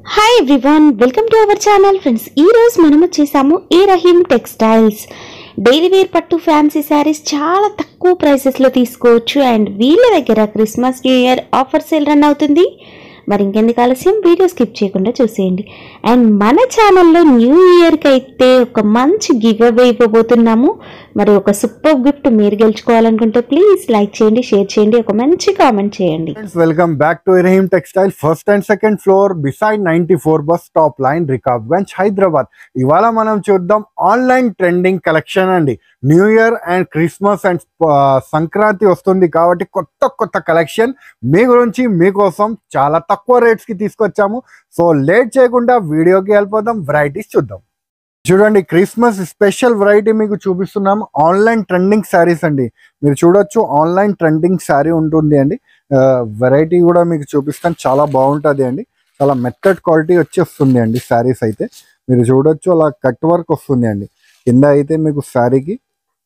hi everyone welcome to our channel friends ఈ రోజు మనం వచ్చేసాము A Rahim textiles daily wear పట్టు ఫ్యాన్సీ శారీస్ చాలా తక్కువ ప్రైసెస్లో తీసుకోవచ్చు అండ్ వీళ్ళ దగ్గర Christmas new year offer sale run అవుతుంది మరి ఇంకెందుకు ఆలస్యం వీడియో స్కిప్ చేయకుండా చూసేయండి అండ్ మన ఛానల్లో న్యూ ఇయర్కి అయితే ఒక మంచి గివ్ అవే ఇవ్వబోతున్నాము మరి ఒక సూపర్ గిఫ్ట్ మీరు గెలుచుకోవాలనుకుంటే ప్లీజ్ లైక్ చేయండి షేర్ చేయండి ఒక మంచి కామెంట్ చేయండి ఫ్రెండ్స్ వెల్కమ్ బ్యాక్ టు ఇరహీమ్ textile first and second floor beside ninety four bus top line Rikabganj Hyderabad ఇవాళ మనం చూద్దాం ఆన్లైన్ ట్రెండింగ్ కలెక్షన్ అండి new year and Christmas and Sankranti వస్తుంది కాబట్టి కొత్త కొత్త కలెక్షన్ మీ గురించి మీకోసం చాలా తక్కువ రేట్స్ కి తీసుకొచ్చాము సో లేట్ చేయకుండా వీడియోకి వెళ్ళిపోదాం వెరైటీస్ చూద్దాం చూడండి క్రిస్మస్ స్పెషల్ వెరైటీ మీకు చూపిస్తున్నాం ఆన్లైన్ ట్రెండింగ్ శారీస్ అండి మీరు చూడొచ్చు ఆన్లైన్ ట్రెండింగ్ శారీ ఉంటుంది అండి వెరైటీ కూడా మీకు చూపిస్తాను చాలా బాగుంటుంది అండి చాలా మెత్తడ్ క్వాలిటీ వచ్చి వస్తుంది అండి శారీస్ అయితే మీరు చూడొచ్చు అలా కట్ వర్క్ వస్తుంది అండి కింద అయితే మీకు శారీకి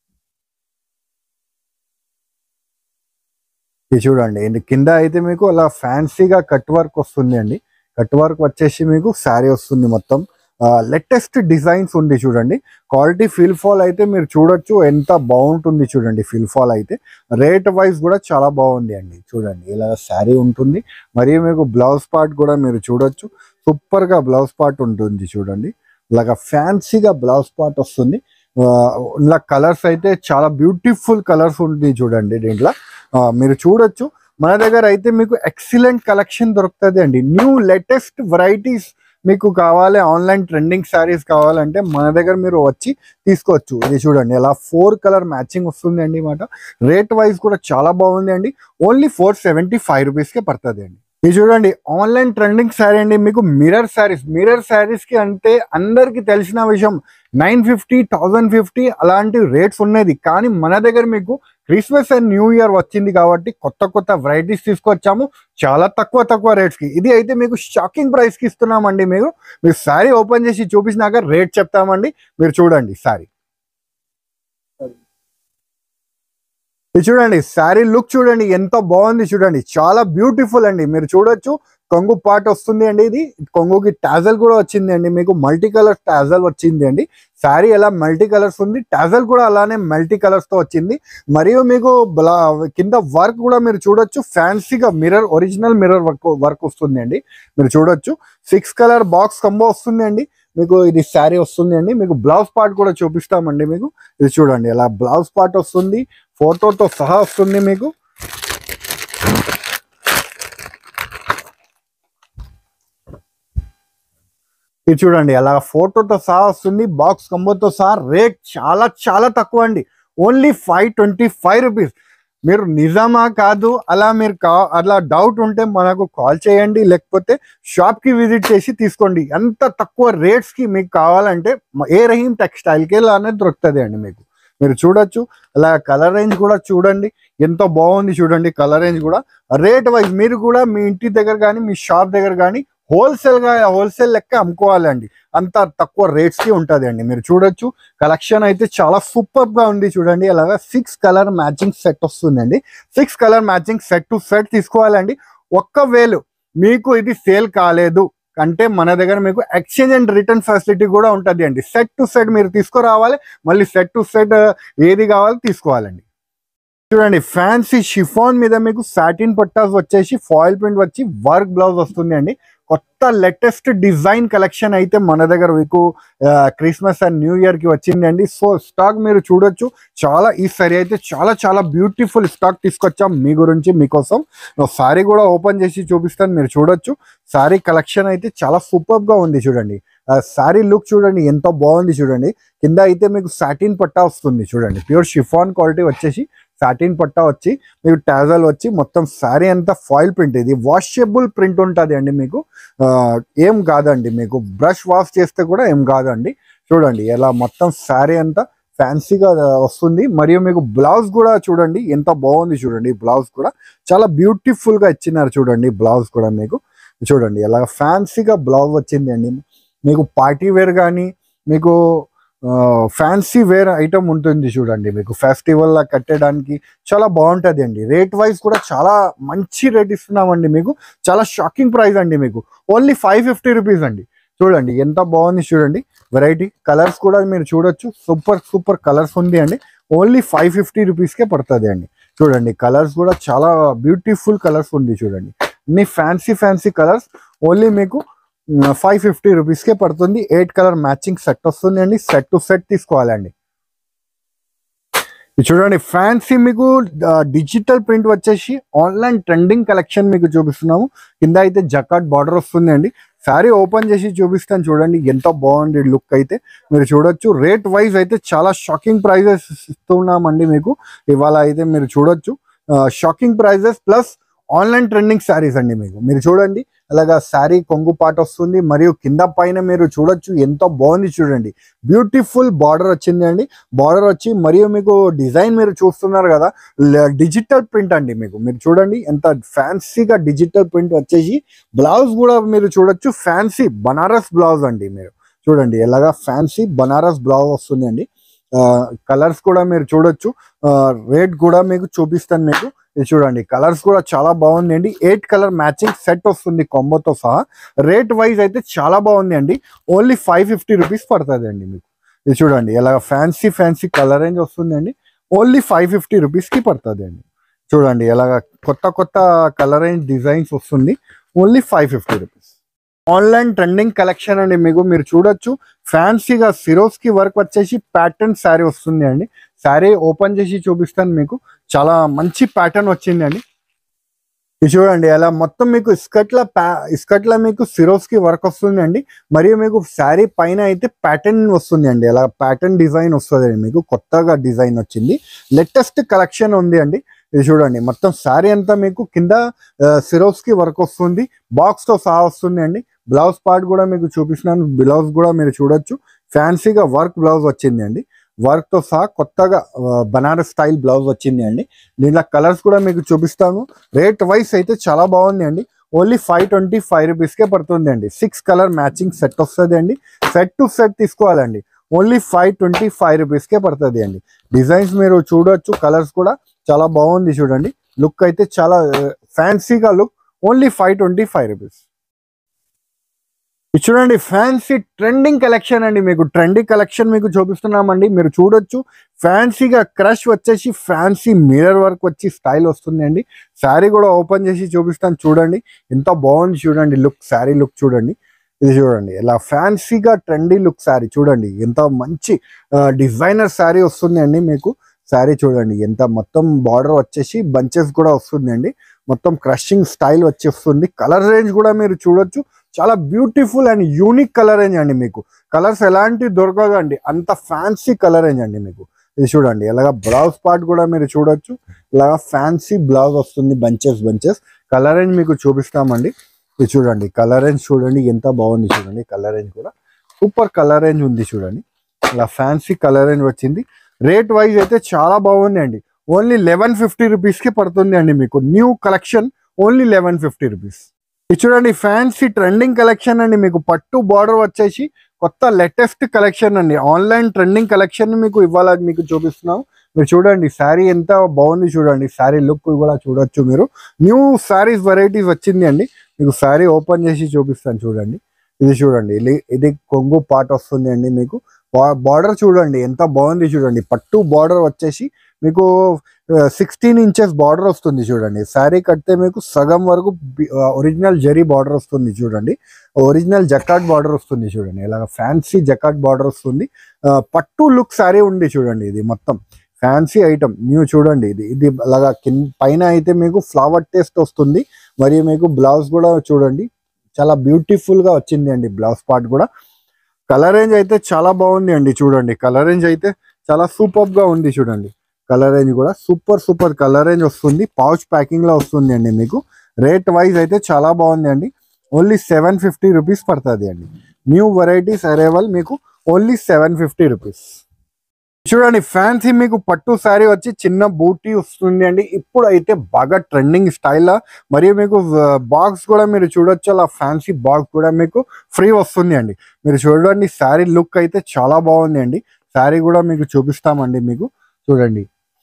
ఇది చూడండి ఇది కింద అయితే మీకు అలా ఫ్యాన్సీగా కట్ వర్క్ వస్తుంది అండి కట్ వర్క్ వచ్చేసి మీకు శారీ వస్తుంది మొత్తం లేటెస్ట్ డిజైన్స్ ఉంది చూడండి క్వాలిటీ ఫిల్ ఫాల్ అయితే మీరు చూడొచ్చు ఎంత బాగుంటుంది చూడండి ఫిల్ ఫాల్ అయితే రేట్ వైజ్ కూడా చాలా బాగుంది అండి చూడండి ఇలా శారీ ఉంటుంది మరియు మీకు బ్లౌజ్ పార్ట్ కూడా మీరు చూడొచ్చు సూపర్ గా బ్లౌజ్ పార్ట్ ఉంటుంది చూడండి ఇలాగ ఫ్యాన్సీగా బ్లౌజ్ పార్ట్ వస్తుంది ఆ, ఇలా కలర్స్ అయితే చాలా బ్యూటిఫుల్ కలర్స్ ఉంటుంది చూడండి దీంట్లో ఆ, మీరు చూడొచ్చు మన దగ్గర అయితే మీకు ఎక్సలెంట్ కలెక్షన్ దొరుకుతుంది అండి న్యూ లేటెస్ట్ వెరైటీస్ మీకు కావాలి ఆన్లైన్ ట్రెండింగ్ శారీస్ కావాలంటే మన దగ్గర మీరు వచ్చి తీసుకోవచ్చు ఇది చూడండి అలా ఫోర్ కలర్ మ్యాచింగ్ వస్తుంది అండి మాట రేట్ వైజ్ కూడా చాలా బాగుంది అండి ఓన్లీ ఫోర్ సెవెంటీ ఫైవ్ రూపీస్కే పడుతుంది అండి ఇది చూడండి ఆన్లైన్ ట్రెండింగ్ శారీ అండి మీకు మిరర్ శారీస్ మిరర్ శారీస్ కి అంటే అందరికి తెలిసిన విషయం నైన్ ఫిఫ్టీ థౌజండ్ ఫిఫ్టీ అలాంటి రేట్స్ ఉన్నది కానీ మన దగ్గర మీకు క్రిస్మస్ అండ్ న్యూ ఇయర్ వచ్చింది కాబట్టి కొత్త కొత్త వెరైటీస్ తీసుకొచ్చాము చాలా తక్కువ తక్కువ రేట్స్ కి ఇది అయితే మీకు షాకింగ్ ప్రైస్ కి ఇస్తున్నామండి మీరు మీరు శారీ ఓపెన్ చేసి చూపించినాక రేట్ చెప్తామండి మీరు చూడండి శారీ ఇది చూడండి శారీ లుక్ చూడండి ఎంత బాగుంది చూడండి చాలా బ్యూటిఫుల్ అండి మీరు చూడొచ్చు కొంగు పార్ట్ వస్తుంది అండి ఇది కొంగుకి టాజల్ కూడా వచ్చింది అండి మీకు మల్టీ కలర్ టాజల్ వచ్చింది అండి శారీ ఎలా మల్టీ కలర్స్ ఉంది టాజల్ కూడా అలానే మల్టీ కలర్స్ తో వచ్చింది మరియు మీకు బ్లా- కింద వర్క్ కూడా మీరు చూడొచ్చు ఫ్యాన్సీగా mirror original mirror work work వస్తుంది అండి మీరు చూడొచ్చు సిక్స్ కలర్ బాక్స్ కంబో వస్తుంది అండి మీకు ఇది శారీ వస్తుంది అండి మీకు బ్లౌజ్ పార్ట్ కూడా చూపిస్తామండి మీకు ఇది చూడండి ఇలా బ్లౌజ్ పార్ట్ వస్తుంది ఫోటోతో సహా వస్తుంది మీకు ఇది చూడండి అలా ఫోటోతో సహా వస్తుంది బాక్స్ కంబోతో సహా రేట్ చాలా చాలా తక్కువ అండి only five twenty five rupees మీరు నిజమా కాదు అలా మీరు కా అలా డౌట్ ఉంటే మనకు కాల్ చేయండి లేకపోతే షాప్ కి విజిట్ చేసి తీసుకోండి ఎంత తక్కువ రేట్స్ కి మీకు కావాలంటే మ- ఏ రహీం టెక్స్టైల్ కి అనేది దొరుకుతుంది అండి మీకు మీరు చూడొచ్చు అలా కలర్ రేంజ్ కూడా చూడండి ఎంత బాగుంది చూడండి కలర్ రేంజ్ కూడా రేట్ వైజ్ మీరు కూడా మీ ఇంటి దగ్గర కానీ మీ షాప్ దగ్గర కానీ హోల్సేల్ గా హోల్సేల్ లెక్క అమ్ముకోవాలండి అంత తక్కువ రేట్స్ కి ఉంటది అండి మీరు చూడొచ్చు కలెక్షన్ అయితే చాలా సూపర్ గా ఉంది చూడండి అలాగా సిక్స్ కలర్ మ్యాచింగ్ సెట్ వస్తుందండి six colour matching set to set తీసుకోవాలండి ఒక్క వేలు మీకు ఇది సేల్ కాలేదు అంటే మన దగ్గర మీకు ఎక్స్చేంజ్ అండ్ రిటర్న్ ఫెసిలిటీ కూడా ఉంటుంది అండి సెట్ టు సెట్ మీరు తీసుకురావాలి మళ్ళీ సెట్ టు సెట్ ఏది కావాలో తీసుకోవాలండి చూడండి ఫ్యాన్సీ షిఫాన్ మీద మీకు సాటిన్ పట్టాస్ వచ్చేసి ఫాయిల్ ప్రింట్ వచ్చి వర్క్ బ్లౌజ్ వస్తుంది అండి కొత్త లేటెస్ట్ డిజైన్ కలెక్షన్ అయితే మన దగ్గర మీకు క్రిస్మస్ అండ్ న్యూ ఇయర్ కి వచ్చింది అండి సో స్టాక్ మీరు చూడొచ్చు చాలా ఈ సారీ అయితే చాలా చాలా బ్యూటిఫుల్ స్టాక్ తీసుకొచ్చాం మీ గురించి మీకోసం సారీ కూడా ఓపెన్ చేసి చూపిస్తాను మీరు చూడొచ్చు సారీ కలెక్షన్ అయితే చాలా సూపర్ గా ఉంది చూడండి సారీ లుక్ చూడండి ఎంత బాగుంది చూడండి కింద అయితే మీకు సాటిన్ పట్టా వస్తుంది చూడండి ప్యూర్ షిఫాన్ క్వాలిటీ వచ్చేసి సాటిన్ పట్టా వచ్చి మీకు టాజల్ వచ్చి మొత్తం శారీ అంతా ఫాయిల్ ప్రింట్ ఇది వాషబుల్ ప్రింట్ ఉంటుంది అండి మీకు ఆ, ఏం కాదండి మీకు బ్రష్ వాష్ చేస్తే కూడా ఏం కాదండి చూడండి ఇలా మొత్తం శారీ అంతా ఫ్యాన్సీగా వస్తుంది మరియు మీకు బ్లౌజ్ కూడా చూడండి ఎంత బాగుంది చూడండి బ్లౌజ్ కూడా చాలా బ్యూటిఫుల్ గా ఇచ్చినారు చూడండి బ్లౌజ్ కూడా మీకు చూడండి ఇలా ఫ్యాన్సీగా బ్లౌజ్ వచ్చింది అండి మీకు పార్టీ వేర్ కానీ మీకు ఫ్యాన్సీ వేర్ ఐటమ్ ఉంటుంది చూడండి మీకు ఫెస్టివల్ లా కట్టడానికి చాలా బాగుంటది అండి రేట్ వైజ్ కూడా చాలా మంచి రేట్ ఇస్తున్నామండి మీకు చాలా షాకింగ్ ప్రైస్ అండి మీకు ఓన్లీ ఫైవ్ ఫిఫ్టీ రూపీస్ అండి చూడండి ఎంత బాగుంది చూడండి వెరైటీ కలర్స్ కూడా మీరు చూడొచ్చు సూపర్ సూపర్ కలర్స్ ఉంది అండి ఓన్లీ ఫైవ్ ఫిఫ్టీ రూపీస్కే పడుతుంది అండి చూడండి కలర్స్ కూడా చాలా బ్యూటిఫుల్ కలర్స్ ఉంది చూడండి అన్ని ఫ్యాన్సీ ఫ్యాన్సీ కలర్స్ ఓన్లీ మీకు ఫైవ్ ఫిఫ్టీ రూపీస్కే పడుతుంది ఎయిట్ కలర్ మ్యాచింగ్ సెట్ వస్తుంది అండి సెట్ టు సెట్ తీసుకోవాలండి ఇది చూడండి ఫ్యాన్సీ మీకు డిజిటల్ ప్రింట్ వచ్చేసి ఆన్లైన్ ట్రెండింగ్ కలెక్షన్ మీకు చూపిస్తున్నాము కింద అయితే జకాట్ బార్డర్ వస్తుంది అండి శారీ ఓపెన్ చేసి చూపిస్తాను చూడండి ఎంత బాగుంది లుక్ అయితే మీరు చూడొచ్చు రేట్ వైజ్ అయితే చాలా షాకింగ్ ప్రైజెస్ ఇస్తున్నామండి మీకు ఇవాళ అయితే మీరు చూడొచ్చు shocking prices plus online trending saris అండి మీకు మీరు చూడండి అలాగా శారీ కొంగు పాట వస్తుంది మరియు కింద పైన మీరు చూడొచ్చు ఎంతో బాగుంది చూడండి బ్యూటిఫుల్ బార్డర్ వచ్చింది అండి బార్డర్ వచ్చి మరియు మీకు డిజైన్ మీరు చూస్తున్నారు కదా డిజిటల్ ప్రింట్ అండి మీకు మీరు చూడండి ఎంత ఫ్యాన్సీగా డిజిటల్ ప్రింట్ వచ్చేసి బ్లౌజ్ కూడా మీరు చూడొచ్చు ఫ్యాన్సీ బనారస్ బ్లౌజ్ అండి మీరు చూడండి ఎలాగా ఫ్యాన్సీ బనారస్ బ్లౌజ్ వస్తుంది అండి కలర్స్ కూడా మీరు చూడొచ్చు రేట్ కూడా మీకు చూపిస్తాను మీకు ఇది చూడండి కలర్స్ కూడా చాలా బాగుంది అండి ఎయిట్ కలర్ మ్యాచింగ్ సెట్ వస్తుంది కాంబోతో సహా రేట్ వైజ్ అయితే చాలా బాగుంది అండి ఓన్లీ ఫైవ్ ఫిఫ్టీ రూపీస్ పడుతుంది అండి మీకు ఇది చూడండి ఇలా ఫ్యాన్సీ ఫ్యాన్సీ కలర్ రేంజ్ వస్తుంది అండి ఓన్లీ ఫైవ్ ఫిఫ్టీ రూపీస్కి పడుతుంది అండి చూడండి ఇలాగ కొత్త కొత్త కలర్ రేంజ్ డిజైన్స్ వస్తుంది only five fifty rupees online trending collection అండి మీకు మీరు చూడొచ్చు ఫ్యాన్సీగా సిరోస్ కి వర్క్ వచ్చేసి ప్యాటర్న్ శారీ వస్తుంది అండి శారీ ఓపెన్ చేసి చూపిస్తాను మీకు చాలా మంచి ప్యాటర్న్ వచ్చింది అండి ఇది చూడండి అలా మొత్తం మీకు ఇస్కట్ల ఇస్కట్ల మీకు సిరోస్ కి వర్క్ వస్తుంది అండి మరియు మీకు శారీ పైన అయితే ప్యాటర్న్ వస్తుంది అండి అలా ప్యాటర్న్ డిజైన్ వస్తుంది మీకు కొత్తగా డిజైన్ వచ్చింది లేటెస్ట్ కలెక్షన్ ఉంది అండి ఇది చూడండి మొత్తం శారీ అంతా మీకు కింద సిరోస్ కి వర్క్ వస్తుంది బాక్స్ తో సహా వస్తుంది అండి బ్లౌజ్ పార్ట్ కూడా మీకు చూపిస్తున్నాను బ్లౌజ్ కూడా మీరు చూడొచ్చు ఫ్యాన్సీగా వర్క్ బ్లౌజ్ వచ్చింది అండి వర్క్ తో సహా కొత్తగా బనారస్ స్టైల్ బ్లౌజ్ వచ్చింది అండి దీంట్లో కలర్స్ కూడా మీకు చూపిస్తాను రేట్ వైస్ అయితే చాలా బాగుంది అండి ఓన్లీ ఫైవ్ ట్వంటీ ఫైవ్ రూపీస్కే పడుతుంది అండి సిక్స్ కలర్ మ్యాచింగ్ సెట్ వస్తుంది అండి సెట్ టు సెట్ తీసుకోవాలండి ఓన్లీ ఫైవ్ ట్వంటీ ఫైవ్ రూపీస్కే పడుతుంది అండి డిజైన్స్ మీరు చూడొచ్చు కలర్స్ కూడా చాలా బాగుంది చూడండి లుక్ అయితే చాలా ఫ్యాన్సీగా look only five twenty five rupees ఇది చూడండి ఫ్యాన్సీ ట్రెండింగ్ కలెక్షన్ అండి మీకు ట్రెండింగ్ కలెక్షన్ మీకు చూపిస్తున్నామండి మీరు చూడొచ్చు ఫ్యాన్సీగా క్రష్ వచ్చేసి ఫ్యాన్సీ మిరర్ వర్క్ వచ్చి స్టైల్ వస్తుంది అండి శారీ కూడా ఓపెన్ చేసి చూపిస్తాను చూడండి ఎంత బాగుంది చూడండి లుక్ శారీ లుక్ చూడండి ఇది చూడండి ఇలా ఫ్యాన్సీగా ట్రెండీ లుక్ శారీ చూడండి ఎంత మంచి డిజైనర్ శారీ వస్తుంది అండి మీకు శారీ చూడండి ఎంత మొత్తం బార్డర్ వచ్చేసి బంచెస్ కూడా వస్తుంది అండి మొత్తం క్రషింగ్ స్టైల్ వచ్చేస్తుంది కలర్ రేంజ్ కూడా మీరు చూడొచ్చు చాలా beautiful and unique colour range అండి మీకు కలర్స్ ఎలాంటి దొరకదండి అంత ఫ్యాన్సీ కలర్ రేంజ్ అండి మీకు ఇది చూడండి ఇలాగ బ్లౌజ్ పార్ట్ కూడా మీరు చూడొచ్చు ఇలాగ ఫ్యాన్సీ బ్లౌజ్ వస్తుంది బంచెస్ బంచెస్ కలర్ రేంజ్ మీకు చూపిస్తామండి ఇది చూడండి కలర్ రేంజ్ చూడండి ఎంత బాగుంది చూడండి కలర్ రేంజ్ కూడా సూపర్ కలర్ రేంజ్ ఉంది చూడండి ఇలా ఫ్యాన్సీ కలర్ రేంజ్ వచ్చింది రేట్ వైజ్ అయితే చాలా బాగుంది అండి ఓన్లీ లెవెన్ ఫిఫ్టీ రూపీస్కి పడుతుంది అండి మీకు new collection only eleven fifty rupees ఇది చూడండి ఫ్యాన్సీ ట్రెండింగ్ కలెక్షన్ అండి మీకు పట్టు బార్డర్ వచ్చేసి కొత్త లేటెస్ట్ కలెక్షన్ అండి ఆన్లైన్ ట్రెండింగ్ కలెక్షన్ మీకు ఇవాళ మీకు చూపిస్తున్నాం మీరు చూడండి శారీ ఎంత బాగుంది చూడండి శారీ లుక్ కూడా చూడొచ్చు మీరు న్యూ శారీస్ వెరైటీస్ వచ్చింది అండి మీకు శారీ ఓపెన్ చేసి చూపిస్తాను చూడండి ఇది చూడండి ఇది- ఇది కొంగు పాట వస్తుంది అండి మీకు బార్డర్ చూడండి ఎంత బాగుంది చూడండి పట్టు బార్డర్ వచ్చేసి మీకు సిక్స్టీన్ ఇంచెస్ బార్డర్ వస్తుంది చూడండి శారీ కడితే మీకు సగం వరకు ఒరిజినల్ జరీ బార్డర్ వస్తుంది చూడండి ఒరిజినల్ జకాట్ బార్డర్ వస్తుంది చూడండి ఇలాగ ఫ్యాన్సీ జకాట్ బార్డర్ వస్తుంది ఆ, పట్టు లుక్ శారీ ఉంది చూడండి ఇది మొత్తం ఫ్యాన్సీ ఐటమ్ న్యూ చూడండి ఇది ఇది అలాగా కింద పైన అయితే మీకు ఫ్లవర్ టేస్ట్ వస్తుంది మరియు మీకు బ్లౌజ్ కూడా చూడండి చాలా బ్యూటిఫుల్ గా వచ్చింది అండి బ్లౌజ్ పార్ట్ కూడా కలర్ రేంజ్ అయితే చాలా బాగుంది అండి చూడండి కలర్ రేంజ్ అయితే చాలా సూపర్ గా ఉంది చూడండి కలర్ రేంజ్ కూడా సూపర్ సూపర్ కలర్ రేంజ్ వస్తుంది పౌచ్ ప్యాకింగ్ లో వస్తుంది అండి మీకు రేట్ వైజ్ అయితే చాలా బాగుంది అండి ఓన్లీ సెవెన్ ఫిఫ్టీ రూపీస్ పడుతుంది అండి న్యూ వెరైటీస్ అరైవల్ మీకు ఓన్లీ సెవెన్ ఫిఫ్టీ రూపీస్ చూడండి ఫ్యాన్సీ మీకు పట్టు శారీ వచ్చి చిన్న బూటీ వస్తుంది అండి ఇప్పుడు అయితే బాగా ట్రెండింగ్ స్టైల్ మరియు మీకు బాక్స్ కూడా మీరు చూడొచ్చు అలా ఫ్యాన్సీ బాక్స్ కూడా మీకు ఫ్రీ వస్తుంది అండి మీరు చూడండి శారీ లుక్ అయితే చాలా బాగుంది అండి శారీ కూడా మీకు చూపిస్తామండి మీకు చూడండి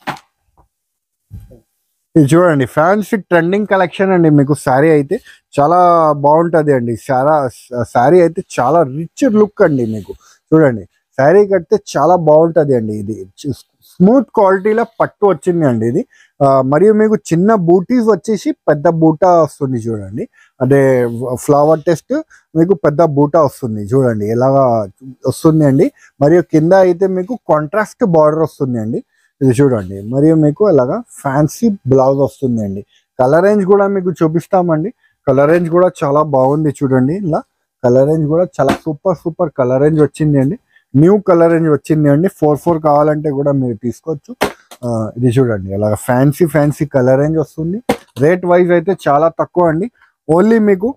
ఇది చూడండి ఫ్యాన్సీ ట్రెండింగ్ కలెక్షన్ అండి మీకు శారీ అయితే చాలా బాగుంటది అండి చాలా శారీ అయితే చాలా రిచ్ లుక్ అండి మీకు చూడండి శారీ కడితే చాలా బాగుంటది అండి ఇది స్మూత్ క్వాలిటీలో పట్టు వచ్చింది అండి ఇది ఆ, మరియు మీకు చిన్న బూటీస్ వచ్చేసి పెద్ద బూటా వస్తుంది చూడండి అదే ఫ్లవర్ టెస్ట్ మీకు పెద్ద బూటా వస్తుంది చూడండి ఎలాగా వస్తుంది అండి మరియు కింద అయితే మీకు కాంట్రాస్ట్ బార్డర్ వస్తుంది అండి ఇది చూడండి మరియు మీకు ఇలాగా ఫ్యాన్సీ బ్లౌజ్ వస్తుంది అండి కలర్ రేంజ్ కూడా మీకు చూపిస్తామండి కలర్ రేంజ్ కూడా చాలా బాగుంది చూడండి ఇలా కలర్ రేంజ్ కూడా చాలా సూపర్ సూపర్ కలర్ రేంజ్ వచ్చింది అండి న్యూ కలర్ రేంజ్ వచ్చింది అండి ఫోర్ ఫోర్ కావాలంటే కూడా మీరు తీసుకోవచ్చు ఆ, ఇది చూడండి ఇలా ఫ్యాన్సీ ఫ్యాన్సీ కలర్ రేంజ్ వస్తుంది రేట్ వైజ్ అయితే చాలా తక్కువ అండి ఓన్లీ మీకు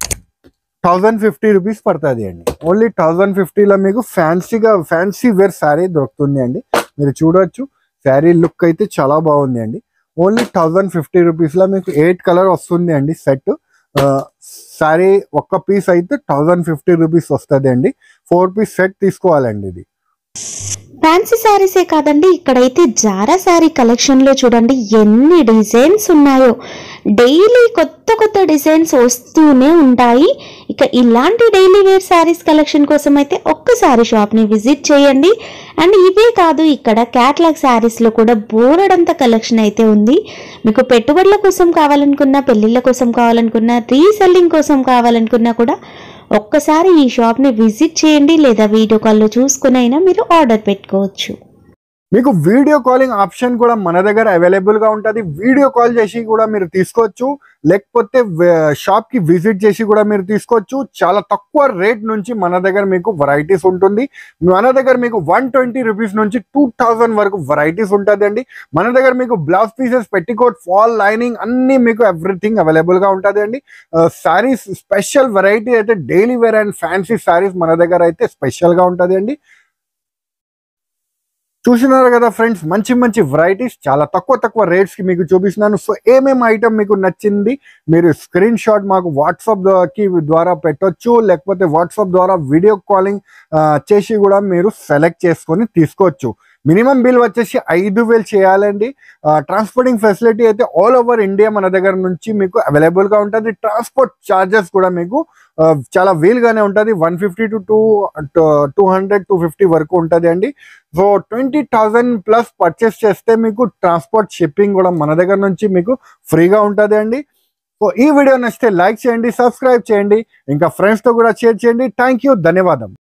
థౌజండ్ ఫిఫ్టీ రూపీస్ పడుతుంది అండి ఓన్లీ థౌజండ్ ఫిఫ్టీలో మీకు ఫ్యాన్సీగా ఫ్యాన్సీ వేర్ శారీ దొరుకుతుంది అండి మీరు చూడొచ్చు శారీ లుక్ అయితే చాలా బాగుంది అండి ఓన్లీ థౌజండ్ ఫిఫ్టీ రూపీస్లో మీకు ఎయిట్ కలర్ వస్తుంది అండి సెట్ శారీ ఒక్క పీస్ అయితే థౌజండ్ ఫిఫ్టీ రూపీస్ వస్తుంది అండి ఫోర్ పీస్ సెట్ తీసుకోవాలండి ఇది ఫ్యాన్సీ శారీసే కాదండి ఇక్కడైతే జారా శారీ కలెక్షన్ లో చూడండి ఎన్ని డిజైన్స్ ఉన్నాయో డైలీ కొత్త కొత్త డిజైన్స్ వస్తూనే ఉంటాయి ఇక ఇలాంటి డైలీ వేర్ శారీస్ కలెక్షన్ కోసం అయితే ఒక్కసారి షాప్ ని విజిట్ చేయండి అండ్ ఇవే కాదు ఇక్కడ క్యాట్లాగ్ శారీస్ లో కూడా బోరడంత కలెక్షన్ అయితే ఉంది మీకు పెట్టుబడుల కోసం కావాలనుకున్నా పెళ్లిళ్ళ కోసం కావాలనుకున్నా రీసెల్లింగ్ కోసం కావాలనుకున్నా కూడా ఒక్కసారి ఈ షాప్ని విజిట్ చేయండి లేదా వీడియో కాల్లో చూసుకునైనా మీరు ఆర్డర్ పెట్టుకోవచ్చు మీకు వీడియో కాలింగ్ ఆప్షన్ కూడా మన దగ్గర అవైలబుల్ గా ఉంటుంది వీడియో కాల్ చేసి కూడా మీరు తీసుకోవచ్చు లేకపోతే షాప్ కి విజిట్ చేసి కూడా మీరు తీసుకోవచ్చు చాలా తక్కువ రేట్ నుంచి మన దగ్గర మీకు వెరైటీస్ ఉంటుంది మన దగ్గర మీకు వన్ ట్వంటీ రూపీస్ నుంచి టూ థౌజండ్ వరకు వెరైటీస్ ఉంటుంది అండి మన దగ్గర మీకు blouse pieces petticoat fall lining అన్ని మీకు ఎవ్రీథింగ్ అవైలబుల్ గా ఉంటుంది అండి శారీస్ స్పెషల్ వెరైటీ అయితే daily wear and fancy saris మన దగ్గర అయితే స్పెషల్ గా ఉంటుంది అండి చూసినారు కదా ఫ్రెండ్స్ మంచి మంచి వెరైటీస్ చాలా తక్కువ తక్కువ రేట్స్ కి మీకు చూపిస్తున్నాను సో ఏమేమి ఐటమ్ మీకు నచ్చింది మీరు స్క్రీన్ షాట్ మాకు వాట్సాప్ కి ద్వారా పెట్టొచ్చు లేకపోతే వాట్సాప్ ద్వారా వీడియో కాలింగ్ చేసి కూడా మీరు సెలెక్ట్ చేసుకొని తీసుకోవచ్చు మినిమం బిల్ వచ్చేసి ఐదు వేలు చేయాలండి ట్రాన్స్పోర్టింగ్ ఫెసిలిటీ అయితే ఆల్ ఓవర్ ఇండియా మన దగ్గర నుంచి మీకు అవైలబుల్ గా ఉంటుంది ట్రాన్స్పోర్ట్ చార్జెస్ కూడా మీకు ఆ, చాలా వీలుగానే ఉంటుంది one fifty to two two hundred two fifty వరకు ఉంటుంది అండి so twenty thousand plus purchase చేస్తే మీకు ట్రాన్స్పోర్ట్ షిప్పింగ్ కూడా మన దగ్గర నుంచి మీకు ఫ్రీగా ఉంటుంది అండి సో ఈ వీడియో నచ్చితే లైక్ చేయండి సబ్స్క్రైబ్ చేయండి ఇంకా ఫ్రెండ్స్తో కూడా షేర్ చేయండి థ్యాంక్ యూ ధన్యవాదం